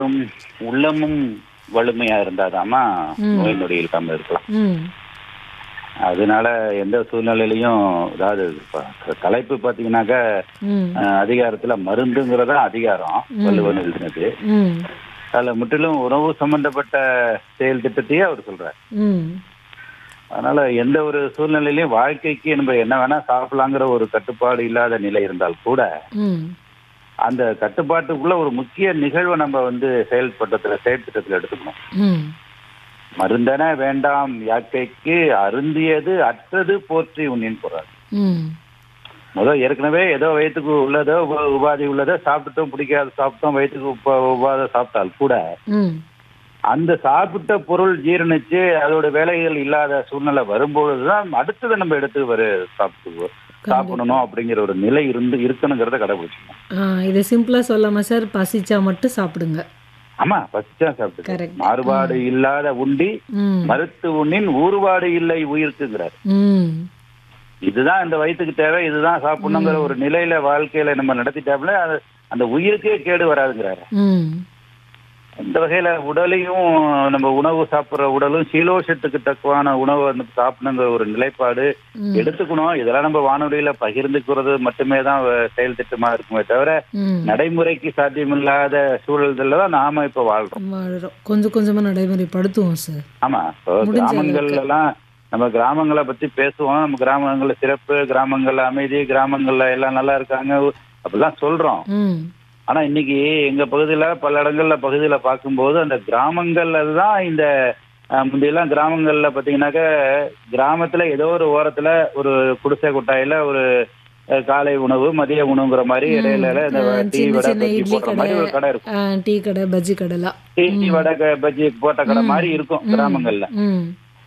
உம், உள்ளமும் வலிமையா இருந்தாதாமா ம். நோய் நொடி இல்லாம இருக்கலாம் ம் அதனால எந்த சூழ்நிலையிலையும் அதாவது இப்ப தலைப்பு பாத்தீங்கன்னாக்க ம் அஹ், அதிகாரத்துல மருந்துங்கிறதா அதிகாரம் ம். வள்ளுவன் எழுதினது ம் அதுல முற்றிலும் உணவு சம்பந்தப்பட்ட செயல் திட்டத்தையே அவர் சொல்றார் ம் அதனால எந்த ஒரு சூழ்நிலையிலையும் வாழ்க்கைக்கு நம்ம என்ன வேணா சாப்பிடலாங்கிற ஒரு கட்டுப்பாடு இல்லாத நிலை இருந்தால் கூட ம் அந்த கட்டுப்பாட்டுக்குள்ள ஒரு முக்கிய நிகழ்வை நம்ம வந்து செயல்பட்டத்துல செயல்திட்டத்துல எடுத்துக்கணும் ம் மருந்தன வேண்டாம் யாக்கைக்கு அருந்தியது அற்றது போற்றி உன்னின் போறார் ம் முதல் ஏற்கனவே ஏதோ வயிற்றுக்கு உள்ளதோ உப- உபாதை உள்ளதோ சாப்பிட்டுட்டோம் பிடிக்காத சாப்பிட்டோம் வயிற்றுக்கு உப்ப உபாதை சாப்பிட்டால் கூட ம் அந்த சாப்பிட்ட பொருள் ஜீரணிச்சு அதோட வேலைகள் இல்லாத சூழ்நிலை வரும்பொழுதுதான் அடுத்ததை நம்ம எடுத்து வர சாப்பிட்டு சாப்பிடணும் அப்படிங்கிற ஒரு நிலை இருந்து இருக்கணுங்கிறத கடைபிடிச்சணும் ஆ இது சிம்பிளாக சொல்லாமா சார் பசிச்சா மட்டும் சாப்பிடுங்க ஆமா பசிச்சா சாப்பிட்டு Correct. மாறுபாடு இல்லாத உண்டி ம் மறுத்து உண்ணின் ஊறுபாடு இல்லை உயிருக்குங்கிறார் ம் இதுதான் இந்த வயிற்றுக்கு தேவை இதுதான் சாப்பிடணுங்கிற ஒரு நிலையில வாழ்க்கையில நம்ம நடத்திட்டாப்புல அது அந்த உயிருக்கே கேடு வராதுங்கிறாரு ம் இந்த வகையில உடலையும் நம்ம உணவு சாப்பிடுற உடலும் சீலோஷத்துக்கு தக்கவான உணவை வந்து சாப்பிடணுங்கிற ஒரு நிலைப்பாடு ம். எடுத்துக்கணும் இதெல்லாம் நம்ம வானொலியில பகிர்ந்துக்கிறது மட்டுமே தான் வ- செயல் திட்டமா இருக்குமே தவிர ம் நடைமுறைக்கு சாத்தியமில்லாத சூழல்ல தான் நாம இப்ப வாழ்றோம் வாழ்கிறோம் கொஞ்சம் கொஞ்சமாக நடைமுறைப்படுத்துவோம் சார் ஆமா இப்போ முடிஞ்ச கிராமங்கள்ல எல்லாம் நம்ம கிராமங்களை பத்தி பேசுவோம் நம்ம கிராமங்கள்ல சிறப்பு கிராமங்கள்ல அமைதி கிராமங்கள்ல எல்லாம் நல்லா இருக்காங்க அப்படிலாம் சொல்றோம் ம் ஆனா இன்னைக்கு எங்க பகுதியில பல இடங்கள்ல பகுதியில பார்க்கும்போது அந்த கிராமங்கள்ல தான் இந்த அஹ், முந்தையெல்லாம் கிராமங்கள்ல பாத்தீங்கன்னாக்க கிராமத்துல ஏதோ ஒரு ஓரத்துல ஒரு குடிசை கொட்டாயில ஒரு அஹ், காலை உணவு மதிய உணவுங்கிற மாதிரி இடையில இந்த ஆ, டீ சின்ன வடை சின்ன பஜ்ஜி இட்லி போடுற மாதிரி ஒரு கடை இருக்கும் ஆ, டீ கடை பஜ்ஜி கடைலாம் டீ டீ வடை க- பஜ்ஜி போட்ட கடை மாதிரி இருக்கும் கிராமங்கள்ல ம்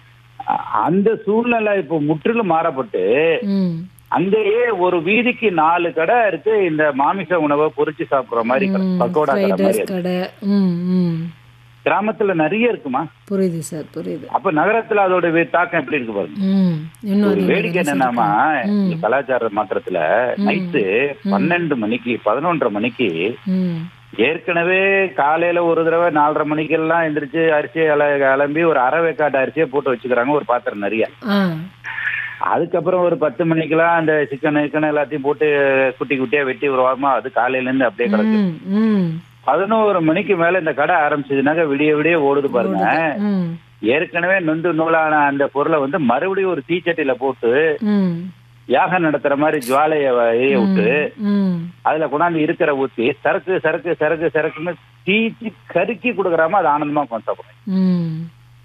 அ- அந்த சூழ்நிலை இப்போ முற்றிலும் மாறப்பட்டு ம் அங்கேயே ஒரு வீதிக்கு நாலு கடை இருக்கு இந்த மாமிச உணவை பொரிச்சு சாப்பிடுற மாதிரி கடை. ம் பக்கோடா கடை ஃப்ரைட் மாதிரி ரைஸ் கடை ம் ம் கிராமத்துல நிறைய இருக்குமா புரியுது சார் புரியுது அப்ப நகரத்துல அதோட வே- தாக்கம் எப்படி இருக்கு பாருங்க ம் இன்னும் ஒரு அதிகம் வேடிக்கை என்னன்னாமா இந்த கலாச்சார மாத்திரத்துல நைட்டு பன்னெண்டு மணிக்கு பதினொன்றரை மணிக்கு ம் ஏற்கனவே காலையில ஒரு தடவை நாலரை மணிக்கெல்லாம் எந்திரிச்சு அரிசியை அல கிளம்பி ஒரு அரை வேக்காட்டு அரிசியை போட்டு வச்சுக்கிறாங்க ஒரு பாத்திரம் நிறைய ஆ அதுக்கப்புறம் ஒரு பத்து மணிக்கெல்லாம் அந்த சிக்கன் சிக்கன் எல்லாத்தையும் போட்டு குட்டி குட்டியா வெட்டி ஒரு வாரமா அது காலையில இருந்து அப்படியே கிடக்கு ம் ம் பதினோரு மணிக்கு மேல இந்த கடை ஆரம்பிச்சதுனாக்க விடிய விடிய ஓடுது பாருங்க ம் ஏற்கனவே நொந்து நூலான அந்த பொருளை வந்து மறுபடியும் ஒரு தீச்சட்டியில போட்டு ம் யாகம் நடத்துற மாதிரி ஜுவாலைய வ- எரிய விட்டு ம் அதுல கொண்டாந்து இருக்கிற ஊத்தி சரக்கு சரக்கு சரக்கு சரக்குன்னு தீச்சி கருக்கி கொடுக்குறாம அது ஆனந்தமா உட்காந்து சாப்பிடுறேன் ம்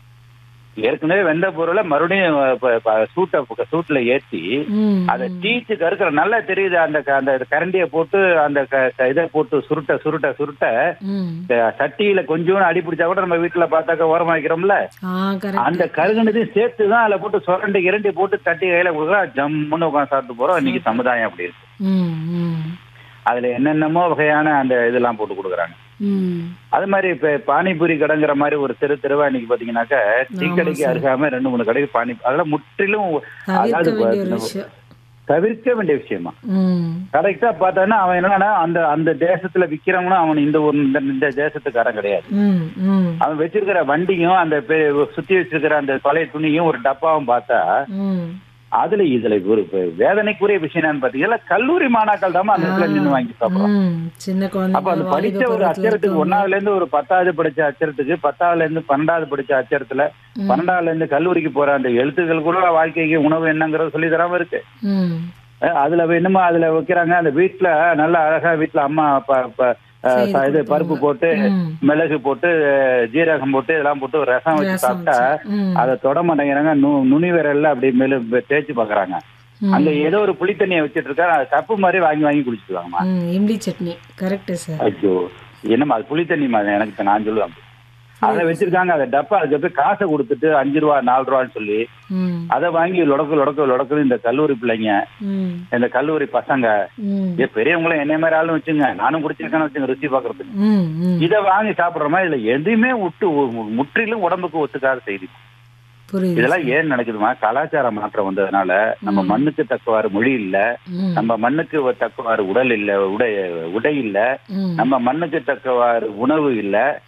ஏற்கனவே வெந்த பொருளை மறுபடியும் ப- ப- சூட்டை சூட்ல ஏத்தி ம் அதை டீச்சு கருக்கிற நல்லா தெரியுது அந்த க- அந்த கரண்டியை போட்டு அந்த க- க- இதை போட்டு சுருட்ட சுருட்ட சுருட்ட ம் இந்த சட்டியில கொஞ்சோண்டு அடி பிடிச்சா கூட நம்ம வீட்டுல பார்த்தாக்க ஓரமா வைக்கிறோம்ல ஆ கரெக்ட் அந்த கருகுனதையும் சேர்த்து தான் அதில் போட்டு சுரண்டி இரண்டி போட்டு தட்டி கையில கொடுக்குறா ஜம்முன்னு உட்காந்து சாப்பிட்டு போறோம் இன்னைக்கு சமுதாயம் அப்படி இருக்கு ம் ம் அதுல என்னென்னமோ வகையான அந்த இதெல்லாம் போட்டு கொடுக்குறாங்க ம் அது மாதிரி இப்ப பானிபூரி கடைங்கிற மாதிரி ஒரு தெரு தெருவா இன்னைக்கு பாத்தீங்கன்னாக்க டீ கடைக்கு அருகாம ரெண்டு மூணு கடைக்கு பானி அதெல்லாம் முற்றிலும் தவிர்க்க அதாவது வேண்டிய ஒரு விஷயம் தவிர்க்க வேண்டிய விஷயமா ம் கரெக்டா பார்த்தான்னா அவன் என்னன்னா அந்த அந்த தேசத்துல விக்கிறவனும் அவன் இந்த ஒரு இந்த இந்த தேசத்துக்காரன் கிடையாது ம் ம் அவன் வச்சிருக்கிற வண்டியும் அந்த பெ- சுத்தி வச்சிருக்கிற அந்த பழைய துணியும் ஒரு டப்பாவும் பார்த்தா ம் அதுல இதுல ஒரு பெ- வேதனைக்குரிய விஷயம் என்னன்னு பாத்தீங்கன்னா கல்லூரி மாணாக்கள் தான் அந்த இடத்துல நின்று வாங்கி சாப்பிடுறோம் ம் சின்ன அப்ப அந்த குழந்தைங்க படிச்ச வாலிப ஒரு பருவத்துல அச்சரத்துக்கு இருக்கவங்க. ஒன்னாவதுல இருந்து ஒரு பத்தாவது படிச்ச அச்சரத்துக்கு பத்தாவதுல இருந்து பன்னெண்டாவது படிச்ச அச்சரத்துல பன்னெண்டாவதுல இருந்து கல்லூரிக்கு போற அந்த எழுத்துக்கள் கூட வாழ்க்கைக்கு உணவு என்னங்கறது சொல்லி தராம இருக்கு ம் அஹ் அதுல என்னமோ அதுல வைக்கிறாங்க அந்த வீட்டுல நல்ல அழகா வீட்டுல அம்மா ப- ப- அஹ் செய்து ச- இது பருப்பு போட்டு ம் மிளகு போட்டு அஹ் ஜீரகம் போட்டு இதெல்லாம் போட்டு ஒரு ரசம் வச்சு ரசம் சாப்பிட்டா வச்சு. ம் அதை தொட மாட்டேங்கிறாங்க நு- நுனி விரல்ல அப்படி மேல தேய்ச்சி பாக்குறாங்க ம். அங்க ஏதோ ஒரு புளித்தண்ணியை வச்சிட்டு இருக்கா அது கப்பு மாதிரி வாங்கி வாங்கி குடிச்சுக்குவாங்கம்மா ம் இம்லி சட்னி கரெக்ட் சார் ஐயோ என்னம்மா அது புளித்தண்ணி மாதிரி எனக்கு இப்ப நான் சொல்லுவேன் அதை வச்சிருக்காங்க அதை டப்பா அதுக்கு போய் காசை கொடுத்துட்டு அஞ்சு ரூபா நாலு ரூபான்னு சொல்லி ம் அதை வாங்கி லொடக்கு லொடக்கு லொடக்கு இந்த கல்லூரி பிள்ளைங்க ம் இந்த கல்லூரி பசங்க ம் ஏ பெரியவங்களும் என்னைய மாதிரி ஆளும் வச்சுங்க நானும் குடிச்சிருக்கேன்னு வச்சுங்க ருசி பாக்குறதுக்கு ம் ம் இதை வாங்கி சாப்பிடுற மாதிரி இதுல எதுவுமே விட்டு மு- முற்றிலும் உடம்புக்கு ஒத்துக்காத செய்தி புரியுது இதெல்லாம் ஏன் நடக்குதுமா கலாச்சார மாற்றம் வந்ததுனால நம்ம ம். மண்ணுக்கு தக்கவாறு மொழி இல்ல ம், நம்ம மண்ணுக்கு தக்கவாறு உடல் இல்ல உடை உடை இல்ல ம். நம்ம மண்ணுக்கு தக்கவாறு உணவு இல்ல